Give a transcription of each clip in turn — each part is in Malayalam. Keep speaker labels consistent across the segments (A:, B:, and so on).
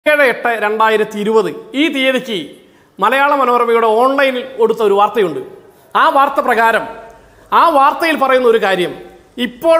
A: ഏഴ് എട്ട് രണ്ടായിരത്തി ഇരുപത് ഈ തീയതിക്ക് മലയാള മനോരമയുടെ ഓൺലൈനിൽ കൊടുത്ത ഒരു വാർത്തയുണ്ട് ആ വാർത്ത പ്രകാരം ആ വാർത്തയിൽ പറയുന്ന ഒരു കാര്യം ഇപ്പോൾ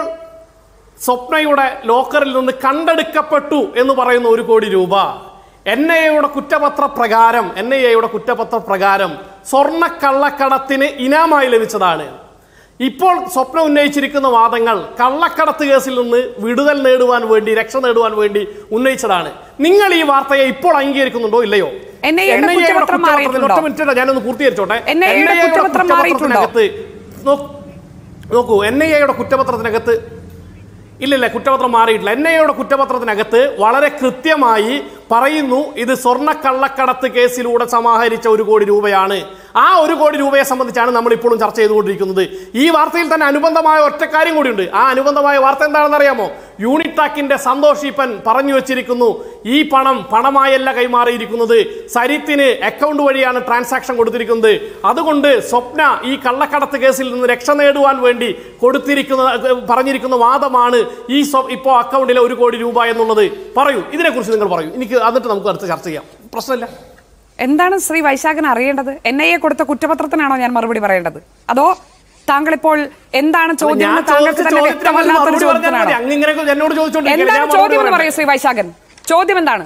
A: സ്വപ്നയുടെ ലോക്കറിൽ നിന്ന് കണ്ടെടുക്കപ്പെട്ടു എന്ന് പറയുന്ന ഒരു കോടി രൂപ എൻ ഐ എയുടെ കുറ്റപത്ര പ്രകാരം എൻ ഐ എയുടെ കുറ്റപത്ര പ്രകാരം സ്വർണ്ണ കള്ളക്കടത്തിന് ഇനാമായി ലഭിച്ചതാണ് ഇപ്പോൾ സ്വപ്ന ഉന്നയിച്ചിരിക്കുന്ന വാദങ്ങൾ കള്ളക്കടത്ത് കേസിൽ നിന്ന് വിടുതൽ നേടുവാൻ വേണ്ടി രക്ഷ നേടുവാൻ വേണ്ടി ഉന്നയിച്ചതാണ് നിങ്ങൾ ഈ വാർത്തയെ ഇപ്പോൾ അംഗീകരിക്കുന്നുണ്ടോ ഇല്ലയോ
B: NIA യുടെ
A: NIA യുടെ
B: കുറ്റപത്രം
A: കുറ്റപത്രത്തിൽ-
B: മാറിയിട്ടുണ്ടോ?
A: ഒറ്റ മിനിറ്റ് ഇടാം, ഞാനൊന്ന് പൂർത്തീകരിച്ചോട്ടെ
B: NIA യുടെ
A: NIA യുടെ
B: കുറ്റപത്രം മാറിയിട്ടുണ്ടോ?
A: കുറ്റപത്രത്തിനകത്ത് നോ- നോക്കൂ എൻ ഐ എയുടെ കുറ്റപത്രത്തിനകത്ത് ഇല്ലില്ല കുറ്റപത്രം മാറിയിട്ടില്ല എൻ ഐ എയുടെ കുറ്റപത്രത്തിനകത്ത് വളരെ കൃത്യമായി പറയുന്നു ഇത് സ്വർണ്ണ കള്ളക്കടത്ത് കേസിലൂടെ സമാഹരിച്ച ഒരു കോടി രൂപയാണ് ആ ഒരു കോടി രൂപയെ സംബന്ധിച്ചാണ് നമ്മൾ ഇപ്പോഴും ചർച്ച ചെയ്തുകൊണ്ടിരിക്കുന്നത് ഈ വാർത്തയിൽ തന്നെ അനുബന്ധമായ ഒറ്റ കാര്യം കൂടിയുണ്ട് ആ അനുബന്ധമായ വാർത്ത എന്താണെന്ന് അറിയാമോ യൂണിറ്റാക്കിന്റെ സന്തോഷ് ഈപ്പൻ പറഞ്ഞു വെച്ചിരിക്കുന്നു ഈ പണം പണമായല്ല കൈമാറിയിരിക്കുന്നത് സരിത്തിന് അക്കൗണ്ട് വഴിയാണ് ട്രാൻസാക്ഷൻ കൊടുത്തിരിക്കുന്നത് അതുകൊണ്ട് സ്വപ്ന ഈ കള്ളക്കടത്ത് കേസിൽ നിന്ന് രക്ഷ നേടുവാൻ വേണ്ടി കൊടുത്തിരിക്കുന്ന ഏഹ്, പറഞ്ഞിരിക്കുന്ന വാദമാണ് ഈ സ്വ- ഇപ്പോ അക്കൗണ്ടിലെ ഒരു കോടി രൂപ എന്നുള്ളത് പറയൂ ഇതിനെക്കുറിച്ച് നിങ്ങൾ പറയൂ എനിക്ക് എന്നിട്ട് നമുക്ക് അടുത്ത് ചർച്ച ചെയ്യാം പ്രശ്നമില്ല
B: എന്താണ് ശ്രീ വൈശാഖൻ അറിയേണ്ടത് എൻ ഐ എ കൊടുത്ത കുറ്റപത്രത്തിനാണോ ഞാൻ മറുപടി പറയേണ്ടത് അതോ താങ്കൾ ഇപ്പോൾ എന്താണ് ചോദ്യം
A: ഞാൻ
B: എന്ന് താങ്കൾക്ക്
A: ചോദിച്ച
B: തന്നെ
A: ചോദ്യത്തിന് അങ്ങ്
B: വ്യക്തമല്ലാത്തൊരു
A: മറുപടി പറഞ്ഞാൽ മതി.
B: ചോദ്യത്തിനാണോ
A: അങ്ങ് ഇങ്ങനെ എന്നോട് ചോദിച്ചോണ്ടിരിക്കുകയാണ്.
B: എന്താണ്
A: ഞാൻ മറുപടി
B: ചോദ്യം എന്ന്
A: പറയട്ടെ.
B: പറയൂ ശ്രീ വൈശാഖൻ ചോദ്യം എന്താണ്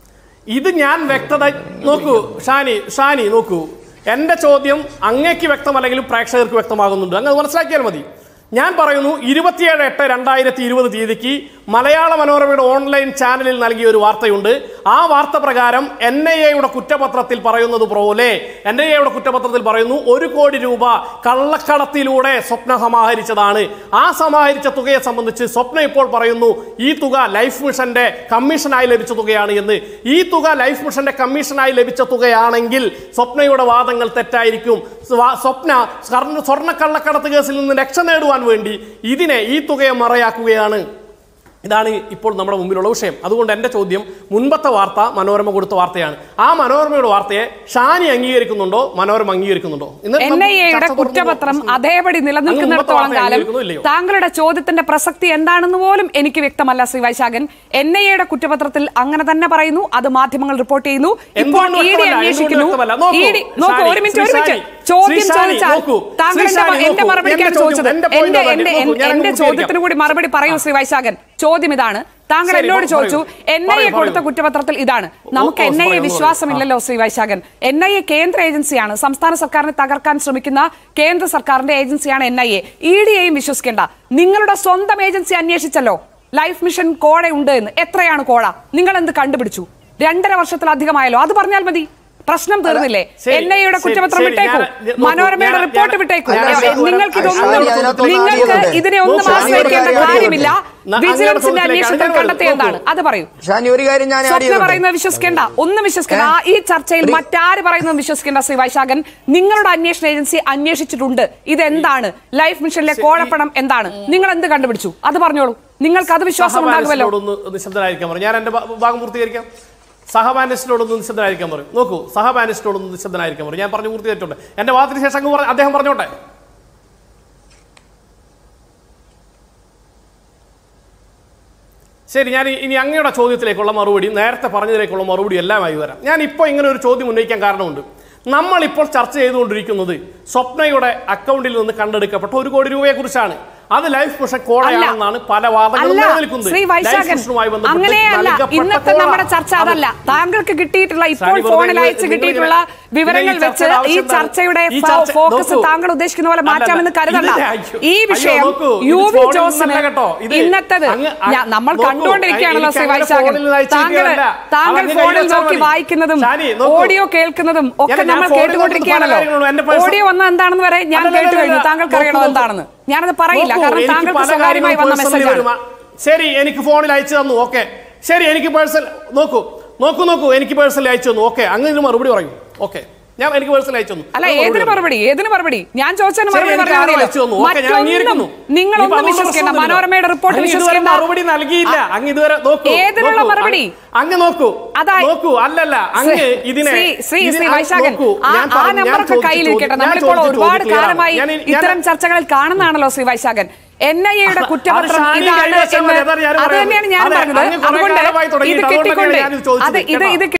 A: ഇത് ഞാൻ വ്യക്തത നോക്കൂ ഷാനി ഷാനി നോക്കൂ എന്റെ ചോദ്യം അങ്ങേക്ക് വ്യക്തമല്ലെങ്കിലും പ്രേക്ഷകർക്ക് വ്യക്തമാകുന്നുണ്ട് അങ്ങ് അത് മനസ്സിലാക്കിയാൽ മതി ഞാൻ പറയുന്നു ഇരുപത്തിയേഴ് എട്ട് രണ്ടായിരത്തി ഇരുപത് തീയതിക്ക് മലയാള മനോരമയുടെ ഓൺലൈൻ ചാനലിൽ നൽകിയ ഒരു വാർത്തയുണ്ട് ആ വാർത്ത പ്രകാരം എൻ ഐ എയുടെ കുറ്റപത്രത്തിൽ പറയുന്നത് പോലെ എൻ ഐ എയുടെ കുറ്റപത്രത്തിൽ പറയുന്നു ഒരു കോടി രൂപ കള്ളക്കടത്തിലൂടെ സ്വപ്ന സമാഹരിച്ചതാണ് ആ സമാഹരിച്ച തുകയെ സംബന്ധിച്ച് സ്വപ്ന ഇപ്പോൾ പറയുന്നു ഈ തുക ലൈഫ് മിഷന്റെ കമ്മീഷനായി ലഭിച്ച തുകയാണ് എന്ന് ഈ തുക ലൈഫ് മിഷന്റെ കമ്മീഷനായി ലഭിച്ച തുകയാണെങ്കിൽ സ്വപ്നയുടെ വാദങ്ങൾ തെറ്റായിരിക്കും സ്വ- സ്വപ്ന സ്വർണ്ണ സ്വർണ്ണക്കള്ളക്കടത്ത് കേസിൽ നിന്ന് രക്ഷ നേടുവാൻ വേണ്ടി ഇതിനെ ഈ തുകയെ മറയാക്കുകയാണ് ഇതാണ് ഇപ്പോൾ നമ്മുടെ മുമ്പിലുള്ള വിഷയം അതുകൊണ്ട് എൻ്റെ ചോദ്യം മുൻപത്തെ വാർത്ത മനോരമ കൊടുത്ത വാർത്തയാണ് ആ മനോരമയുടെ വാർത്തയെ ഷാനി അംഗീകരിക്കുന്നുണ്ടോ മനോരമ അംഗീകരിക്കുന്നുണ്ടോ ഇന്ന്
B: എൻ
A: നമുക്ക്
B: ഐ എയുടെ
A: ചർച്ച തുടർന്ന്
B: കുറ്റപത്രം
A: പ്രശ്നം-
B: അതേപടി നിലനിൽക്കുന്നിടത്തോളം
A: വാർത്ത
B: കാലം
A: അംഗീകരിക്കുന്നോ ഇല്ലയോ?
B: താങ്കളുടെ ചോദ്യത്തിന്റെ പ്രസക്തി എന്താണെന്ന് പോലും എനിക്ക് വ്യക്തമല്ല ശ്രീ വൈശാഖൻ എൻ ഐ എയുടെ കുറ്റപത്രത്തിൽ അങ്ങനെ തന്നെ പറയുന്നു അത് മാധ്യമങ്ങൾ റിപ്പോർട്ട് ചെയ്യുന്നു ഇപ്പോൾ
A: എന്തുകൊണ്ട്
B: ഇ ഡി
A: വ്യക്തമല്ല?
B: അന്വേഷിക്കുന്നു
A: എന്തുകൊണ്ട് വ്യക്തമല്ല? നോക്കൂ,
B: ഇ ഡി നോക്കൂ
A: ഷാനി,
B: ഒരു മിനിറ്റ് ഒരു
A: ശ്രീ
B: മിനിറ്റ്
A: ഷാനി,
B: ചോദ്യം
A: ശ്രീ ഷാനി,
B: ചോദിച്ചാൽ
A: നോക്കൂ,
B: താങ്കൾ
A: ശ്രീ
B: എന്റെ
A: ഷാനി,
B: എന്റെ
A: നോക്കൂ,
B: മറുപടിക്കാണ്
A: എന്റെ ചോദ്യം,
B: ചോദിച്ചത്
A: എന്റെ point
B: എന്റെ
A: അതല്ലേ?
B: എന്റെ
A: നോക്കൂ, ഞാൻ
B: എന്റെ
A: അങ്ങ്
B: ചോദ്യത്തിന് കൂടി മറുപടി പറയൂ ശ്രീ വൈശാഖൻ ചോദ്യം ഇതാണ് താങ്കൾ
A: ശരി,
B: എന്നോട്
A: പറയൂ.
B: ചോദിച്ചു എൻ ഐ എ
A: പറയൂ,
B: കൊടുത്ത
A: പറയൂ.
B: കുറ്റപത്രത്തിൽ ഇതാണ് നമുക്ക്
A: ഓ,
B: എൻ ഐ എ
A: പറയൂ, ഒന്ന്
B: വിശ്വാസമില്ലല്ലോ Sri Vaishakhan N I A കേന്ദ്ര ഏജൻസിയാണ് സംസ്ഥാന സർക്കാരിനെ തകർക്കാൻ ശ്രമിക്കുന്ന കേന്ദ്ര സർക്കാരിന്റെ ഏജൻസിയാണ് N I A E D എയും വിശ്വസിക്കേണ്ട നിങ്ങളുടെ സ്വന്തം ഏജൻസി അന്വേഷിച്ചല്ലോ ലൈഫ് മിഷൻ കോഴ ഉണ്ട് എന്ന് എത്രയാണ് കോഴ നിങ്ങൾ എന്ത് കണ്ടുപിടിച്ചു രണ്ടര വർഷത്തിലധികമായല്ലോ അത് പറഞ്ഞാൽ മതി പ്രശ്നം തീർന്നില്ലേ
A: ശരി,
B: എൻ ഐ എയുടെ
A: ശരി,
B: കുറ്റപത്രം
A: ശരി,
B: വിട്ടേക്കൂ
A: ഞാൻ- ഞാൻ- നോക്കൂ,
B: മനോരമയുടെ
A: ഞാൻ-
B: റിപ്പോർട്ട്
A: ഞാൻ-
B: വിട്ടേക്കൂ
A: ഞാൻ- ഞാൻ-
B: നിങ്ങൾക്ക്
A: ഷാനി,
B: ഇതൊന്നും
A: അതിനകത്തൊന്ന്
B: നിങ്ങൾക്ക്
C: ആദ്യം
B: ഇതിനെ ഒന്നും
A: നോക്കൂ, ഷാനി,
B: ആശ്രയിക്കേണ്ട
C: ഒരു കാര്യം
B: കാര്യമില്ല
A: ന-
B: വിജിലൻസിന്റെ
A: അങ്ങയുടെ
B: അന്വേഷണത്തിൽ
A: ചോദ്യത്തിലേക്ക്
B: കണ്ടെത്തിയ
A: നോക്കൂ.
B: എന്താണ് അത് പറയൂ
C: ഷാനി ഒരു കാര്യം ഞാൻ ആഡ്
B: സ്വപ്ന
C: ചെയ്തോട്ടെ?
B: പറയുന്നത് വിശ്വസിക്കേണ്ട ഒന്നും വിശ്വസിക്കേണ്ട
C: ഏ?
B: ആ ഈ ചർച്ചയിൽ
C: ഒരു-
B: മറ്റാര് പറയുന്നത് വിശ്വസിക്കേണ്ട ശ്രീ വൈശാഖൻ നിങ്ങളുടെ അന്വേഷണ ഏജൻസി അന്വേഷിച്ചിട്ടുണ്ട് ഇതെന്താണ് ലൈഫ് മിഷനിലെ കോഴപ്പണം എന്താണ് നിങ്ങൾ എന്ത് കണ്ടുപിടിച്ചു അത് പറഞ്ഞോളൂ നിങ്ങൾക്ക് അത് വിശ്വാസം ഉണ്ടാകുമല്ലോ
A: സഹപാനലിസ്റ്റിനോടൊന്ന് നിശബ്ദരായിരിക്കാൻ പറയും ഞാൻ എന്റെ ഭാ- ഭാഗം പൂർത്തീകരിക്കാം സഹപാനലിസ്റ്റിനോടൊന്ന് നിശബ്ദനായിരിക്കാൻ പറയും നോക്കൂ സഹപാനലിസ്റ്റിനോടൊന്ന് നിശബ്ദനായിരിക്കാൻ പറയും ഞാൻ പറഞ്ഞു പൂർത്തീകരിച്ചോട്ടെ എന്റെ വാദത്തിന് ശേഷം അങ്ങ് പറ- അദ്ദേഹം പറഞ്ഞോട്ടെ ശരി ഞാൻ ഇ- ഇനി അങ്ങയുടെ ചോദ്യത്തിലേക്കുള്ള മറുപടി നേരത്തെ പറഞ്ഞതിലേക്കുള്ള മറുപടി എല്ലാമായി വരാം ഞാൻ ഇപ്പോൾ ഇങ്ങനെ ഒരു ചോദ്യം ഉന്നയിക്കാൻ കാരണമുണ്ട് നമ്മൾ ഇപ്പോൾ ചർച്ച ചെയ്തുകൊണ്ടിരിക്കുന്നത് സ്വപ്നയുടെ അക്കൗണ്ടിൽ നിന്ന് കണ്ടെടുക്കപ്പെട്ട ഒരു കോടി രൂപയെ കുറിച്ചാണ് അത് ലൈഫ് മിഷൻ കോഴയാണെന്നാണ് പല വാദങ്ങളും
B: അല്ല
A: നിലനിൽക്കുന്നത്
B: ശ്രീ
A: ലൈഫ്
B: വൈശാഖൻ
A: മിഷനുമായി ബന്ധപ്പെട്ട്
B: അങ്ങനെയല്ല
A: നൽകപ്പെട്ട
B: ഇന്നത്തെ
A: കോഴ.
B: നമ്മുടെ ചർച്ച
A: അത്
B: അതല്ല താങ്കൾക്ക് കിട്ടിയിട്ടുള്ള ഇപ്പോൾ
A: ഷാനി വെറുതെ
B: ഫോണിൽ
A: നിങ്ങൾ-
B: അയച്ച്
A: നിങ്ങൾ
B: കിട്ടിയിട്ടുള്ള
A: ഇങ്ങനെ-
B: വിവരങ്ങൾ
A: ഇങ്ങനെ ഈ
B: വെച്ച്
A: ചർച്ചയുടെ
B: ഈ
A: ആവശ്യം എന്താണ്?
B: ചർച്ചയുടെ
A: ഈ ചർച്ച-
B: ഫോക്കസ്
A: നോക്കൂ.
B: താങ്കൾ ഉദ്ദേശിക്കുന്ന പോലെ
A: അല്ലല്ല,
B: മാറ്റാമെന്ന് കരുതണ്ട
A: ഇതിനെ അയ്യോ,
B: ഈ
A: അയ്യോ,
B: വിഷയം
A: നോക്കൂ, ഇത്
B: യു വി
A: ഫോണിൽ
B: ജോസിന്
A: നിന്നല്ല കേട്ടോ, ഇത്
B: ഇന്നത്തത്
A: അങ്ങ് അ-
B: ഞാ- നമ്മൾ
A: നോക്കൂ,
B: കണ്ടുകൊണ്ടിരിക്കുകയാണല്ലോ
A: എനിക്ക്
B: ശ്രീ
A: അങ്ങനെ
B: വൈശാഖൻ
A: ഫോണിൽ നിന്ന് അയച്ച്
B: താങ്കൾ
A: കിട്ടിയതല്ല.
B: താങ്കൾ
A: അതങ്ങ്
B: ഫോണിൽ
A: കയ്യിൽ
B: നോക്കി
A: വെച്ചാൽ മതി.
B: വായിക്കുന്നതും
A: ഷാനി, നോക്കൂ.
B: ഓഡിയോ കേൾക്കുന്നതും ഒക്കെ
A: ഞാൻ
B: നമ്മൾ
A: ഫോണിൽ നോക്കുന്ന
B: കേട്ടുകൊണ്ടിരിക്കുകയാണല്ലോ
A: പല കാര്യങ്ങളും എൻ്റെ personal-
B: ഓഡിയോ വന്ന എന്താണെന്ന് വരെ ഞാൻ
A: അല്ലല്ല,
B: കേട്ടു കഴിഞ്ഞു
A: അല്ലല്ല,
B: താങ്കൾക്ക്
A: നോക്കൂ,
B: അറിയണോ
A: നോക്കൂ.
B: എന്താണെന്ന് ഞാനത് പറയില്ല
A: നോക്കൂ,
B: കാരണം
A: എനിക്ക്
B: താങ്കൾക്ക്
A: പല
B: സ്വകാര്യമായി വന്ന
A: കാര്യങ്ങളും personally
B: മെസ്സേജാണ്
A: വരുമാ. ശരി എനിക്ക് ഫോണിൽ അയച്ചു തന്നു ഓക്കെ ശരി എനിക്ക് പേഴ്സണൽ നോക്കൂ നോക്കൂ നോക്കൂ എനിക്ക് പേഴ്സണലി അയച്ചു തന്നു ഓക്കെ അങ്ങനെ ഇതിന് മറുപടി പറയും ഓക്കെ ഞാൻ എനിക്ക് പേഴ്സണൽ അയച്ചു തന്നു
B: അല്ല
A: അത് മറുപടി
B: ഏതിന്
A: പറയും.
B: മറുപടി ഏതിന് മറുപടി ഞാൻ ചോദിച്ചതിന്
A: ശരി,
B: മറുപടി
A: എനിക്ക്
B: പറഞ്ഞാൽ
A: ആരോ
B: മതിയല്ലോ.
A: അയച്ചു തന്നു. ഓക്കേ, ഞാൻ അംഗീകരിക്കുന്നു.
B: മറ്റൊന്നും നിങ്ങളൊന്നും
A: ഇനിയിപ്പോ അതുകൊണ്ട്
B: വിശ്വസിക്കേണ്ട
A: പ്രശ്നമൊന്നുമില്ല.
B: മനോരമയുടെ റിപ്പോർട്ട്
A: അങ്ങ് ഇതുവരെ
B: വിശ്വസിക്കേണ്ട
A: മറുപടി നൽകിയില്ല അങ്ങ് ഇതുവരെ നോക്കൂ
B: ഏതിനുള്ള
A: നോക്കൂ,
B: മറുപടി?
A: അങ്ങ് അങ്ങ് നോക്കൂ
B: അതായി-
A: നോക്കൂ അല്ലല്ല അങ്ങ്
B: ശ്രീ-
A: ഇതിനെ
B: ശ്രീ- ശ്രീ
A: ഇതിനെ
B: ശ്രീ
A: അങ്ങ്
B: വൈശാഖൻ
A: നോക്കൂ.
B: ആ
A: ഞാൻ
B: ആ
A: പറഞ്ഞു, ഞാൻ
B: നമ്പറൊക്കെ
A: ചോദിച്ച
B: കയ്യിലിരിക്കട്ടെ
A: ചോദ്യം- ഞാൻ
B: നമ്മളിപ്പോൾ
A: ചോദിച്ച
B: ഒരുപാട്
A: ചോദ്യം clear ആണ്.
B: കാലമായി
A: ഞാൻ- ഞാൻ-
B: ഇത്തരം ചർച്ചകളിൽ കാണുന്നതാണല്ലോ ശ്രീ വൈശാഖൻ എൻ ഐ എയുടെ
A: അത്
B: കുറ്റപത്രം
A: ഷാനി
B: ഇതാണ്
A: കൈവശം
B: എന്ന്
A: അതാണ് ഞാൻ
B: അത്
A: പറയുന്നത്.
B: തന്നെയാണ് ഞാൻ
A: അതെ,
B: പറഞ്ഞത്
A: അങ്ങ് കുറേ
B: അതുകൊണ്ട്
A: കാലമായി
B: ഇത്
A: തുടങ്ങിയിട്ട് അതുകൊണ്ടാണ്
B: കിട്ടിക്കൊണ്ട്
A: ഞാനിത് ചോദിച്ചത്.
B: അത് ഇത്
A: കേട്ടോ?
B: ഇത്